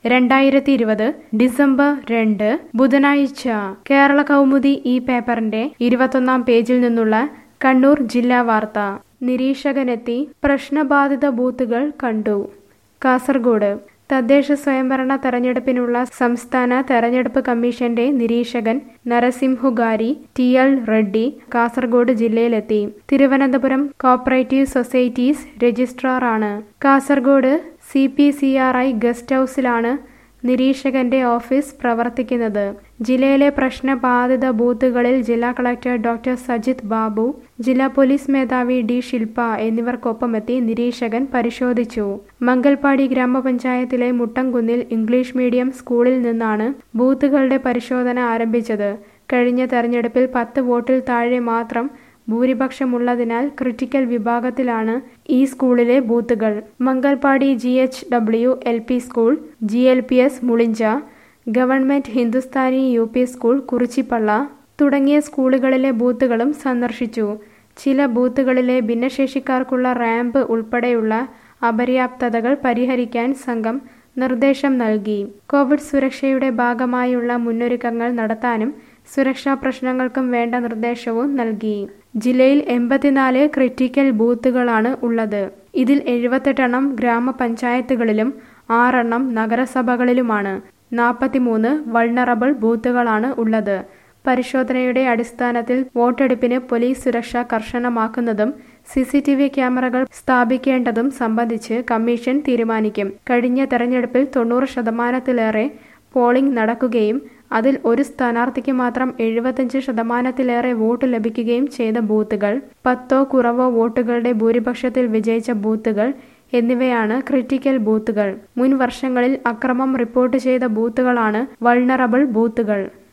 രണ്ടായിരത്തി ഇരുപത് ഡിസംബർ രണ്ട് ബുധനാഴ്ച കേരള കൗമുദി ഈ പേപ്പറിന്റെ ഇരുപത്തൊന്നാം പേജിൽ നിന്നുള്ള കണ്ണൂർ ജില്ലാ വാർത്ത നിരീക്ഷകനെത്തി പ്രശ്നബാധിത ബൂത്തുകൾ കണ്ടു കാസർഗോഡ് തദ്ദേശ സ്വയംഭരണ തെരഞ്ഞെടുപ്പിനുള്ള സംസ്ഥാന തെരഞ്ഞെടുപ്പ് കമ്മീഷന്റെ നിരീക്ഷകൻ നരസിംഹുഗാരി ടി എൽ റെഡ്ഡി കാസർഗോഡ് ജില്ലയിലെത്തി തിരുവനന്തപുരം കോപ്പറേറ്റീവ് സൊസൈറ്റീസ് രജിസ്ട്രാറാണ് Kasaragod C P C R I guest ഹൌസിലാണ് നിരീക്ഷകന്റെ ഓഫീസ് പ്രവർത്തിക്കുന്നത് ജില്ലയിലെ പ്രശ്നബാധിത ബൂത്തുകളിൽ ജില്ലാ കളക്ടർ ഡോക്ടർ സജിത് ബാബു ജില്ലാ പോലീസ് മേധാവി ഡി ശില്പ എന്നിവർക്കൊപ്പമെത്തി നിരീക്ഷകൻ പരിശോധിച്ചു മംഗൽപാടി ഗ്രാമപഞ്ചായത്തിലെ മുട്ടംകുന്നിൽ ഇംഗ്ലീഷ് മീഡിയം സ്കൂളിൽ നിന്നാണ് ബൂത്തുകളുടെ പരിശോധന ആരംഭിച്ചത് കഴിഞ്ഞ തെരഞ്ഞെടുപ്പിൽ പത്ത് വോട്ടിൽ താഴെ മാത്രം ഭൂരിപക്ഷമുള്ളതിനാൽ ക്രിട്ടിക്കൽ വിഭാഗത്തിലാണ് ഈ സ്കൂളിലെ ബൂത്തുകൾ Mangalpady G H W L P school G L P S Mulincha government Hindustani U P school Kurichippalla തുടങ്ങിയ സ്കൂളുകളിലെ ബൂത്തുകളും സന്ദർശിച്ചു ചില ബൂത്തുകളിലെ ഭിന്നശേഷിക്കാർക്കുള്ള റാമ്പ് ഉൾപ്പെടെയുള്ള അപര്യാപ്തതകൾ പരിഹരിക്കാൻ സംഘം നിർദ്ദേശം നൽകി കോവിഡ് സുരക്ഷയുടെ ഭാഗമായുള്ള മുന്നൊരുക്കങ്ങൾ നടത്താനും സുരക്ഷാ പ്രശ്നങ്ങൾക്കും വേണ്ട നിർദ്ദേശവും നൽകി ജില്ലയിൽ എൺപത്തിനാല് ക്രിട്ടിക്കൽ ബൂത്തുകളാണ് ഉള്ളത് ഇതിൽ എഴുപത്തെട്ടെണ്ണം ഗ്രാമപഞ്ചായത്തുകളിലും ആറെണ്ണം നഗരസഭകളിലുമാണ് നാൽപ്പത്തിമൂന്ന് വൾണറബിൾ ബൂത്തുകളാണ് ഉള്ളത് പരിശോധനയുടെ അടിസ്ഥാനത്തിൽ വോട്ടെടുപ്പിന് പോലീസ് സുരക്ഷ കർശനമാക്കുന്നതും സി സി ടി വി ക്യാമറകൾ സ്ഥാപിക്കേണ്ടതും സംബന്ധിച്ച് കമ്മീഷൻ തീരുമാനിക്കും കഴിഞ്ഞ തെരഞ്ഞെടുപ്പിൽ തൊണ്ണൂറ് ശതമാനത്തിലേറെ പോളിംഗ് നടക്കുകയും അതിൽ ഒരു സ്ഥാനാർത്ഥിക്ക് മാത്രം എഴുപത്തഞ്ച് ശതമാനത്തിലേറെ വോട്ട് ലഭിക്കുകയും ചെയ്ത ബൂത്തുകൾ പത്തോ കുറവോ വോട്ടുകളുടെ ഭൂരിപക്ഷത്തിൽ വിജയിച്ച ബൂത്തുകൾ എന്നിവയാണ് ക്രിട്ടിക്കൽ ബൂത്തുകൾ മുൻ വർഷങ്ങളിൽ അക്രമം റിപ്പോർട്ട് ചെയ്ത ബൂത്തുകളാണ് വൾണറബിൾ ബൂത്തുകൾ